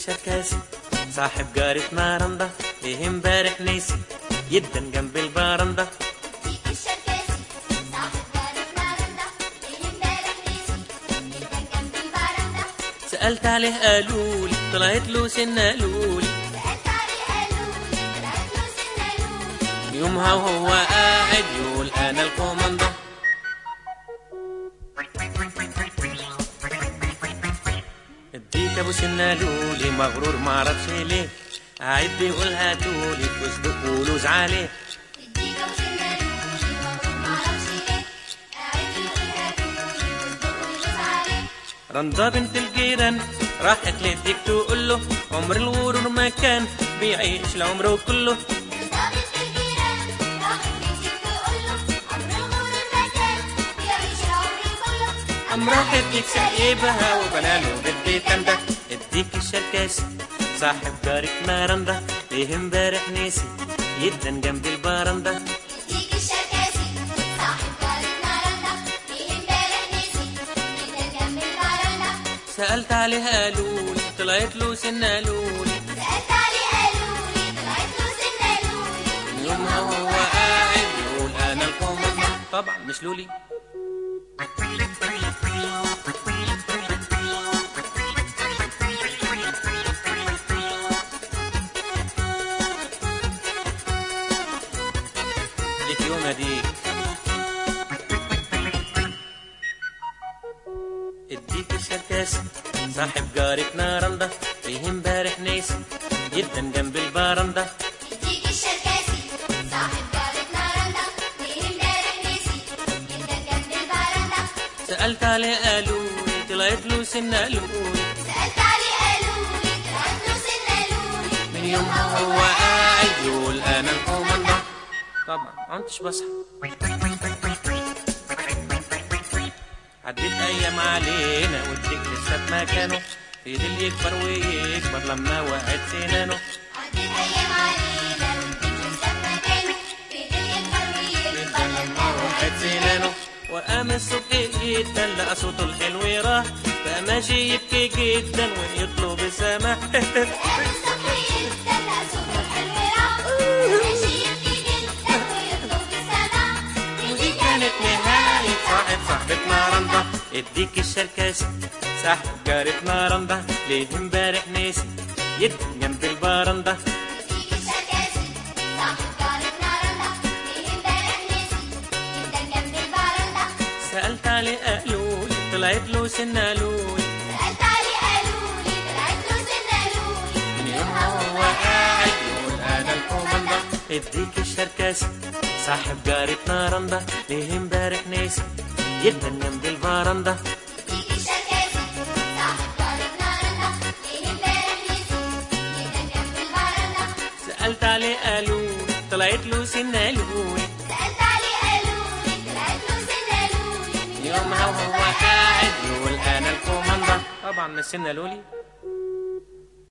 الشركاسي صاحب جارة نارندا ليه امبارح ناسي جدا جنب البرندة ديك الشركاسي صاحب جارة نارندا ليه امبارح نسي جدا جنب البرندة سألت عليه قالولي طلعت له سنة لولي سألت عليه قالولي طلعت له سنة لولي يومها وهو قاعد يقول انا الكوماندا اديك ابو سنة لولي مغرور معرفش ليه قاعد بيقول هاتولي فستق ولوز عليه الديك ابو سنة لولي مغرور معرفش ليه قاعد يقول هاتولي وصدق ويلوز عليه رندا بنت الجيران راحت للديك تقول له عمر الغرور ما كان بيعيش العمر كله ضابط الجيران راحت للديك تقول له عمر الغرور ما كان بيعيش العمر كله قام راحت ديك سايبها وبناله بالبيت ده اديك الشركاسي صاحب جارك نارندا ليه امبارح ناسي جدا جنب البرندة ديك الشركاسي صاحب جارة نارندا ليه امبارح نسي جدا جنب البرندة سألت عليها قالولي طلعت له سنة لولي سألت عليه قالولي طلعت له سنة لولي يومها وهو قاعد يقول انا الكوماندا طبعا مش لولي ليك يوم اديك اديك الشركاسي صاحب جارك نارندا فيه امبارح ناسي جدا جنب البرندة ديك الشركاسي صاحب جارة نارندا ليه امبارح نسي جدا جنب البرندة سألت عليه قالولي طلعت له سنة لولي سألت عليه قالولي طلعت له سنة لولي من يومها وهو قاعد يقول انا الكوماندا طبعا ما كنتش بصحى عديت ايام علينا والديك لسه في مكانه في اللي يكبر ويكبر لما وقعت سنانه عدت أيام علينا والديك لسه في مكانه فضل يكبر ويكبر لما وقعت سنانه وقام الصبح جدا لقى صوته الحلو راح بقى ماشي يبكي جدا ويطلب السماح قام الصبح جدا لقى صوته الحلو راح ماشي يبكي جدا ويطلب السماع ودي كانت نهاية صاحب صاحبتنا رندا اديك الشركاسي صاحب جارة نارندا ليه امبارح ناسي جدا جنب البرندة ديك الشركاسي صاحب جارة نارندا ليه امبارح نسي جدا جنب البرندة سألت عليه قالولي طلعت له سنة لولي سألت عليه قالولي طلعت له سنة لولي من يومها وهو قاعد يقول انا الكوماندا اديك الشركاسي صاحب جارة نارندا ليه امبارح ناسي جدا جنب البرندة ديك الشركاسي صاحب جارة نارندا ليه امبارح نسي جدا جنب البرندة سألت عليه قالولي طلعت له سنة لولي سألت عليه قالولي طلعت له سنة لولي يومها وهو قاعد يقول انا الكوماندا طبعا مش سنة لولي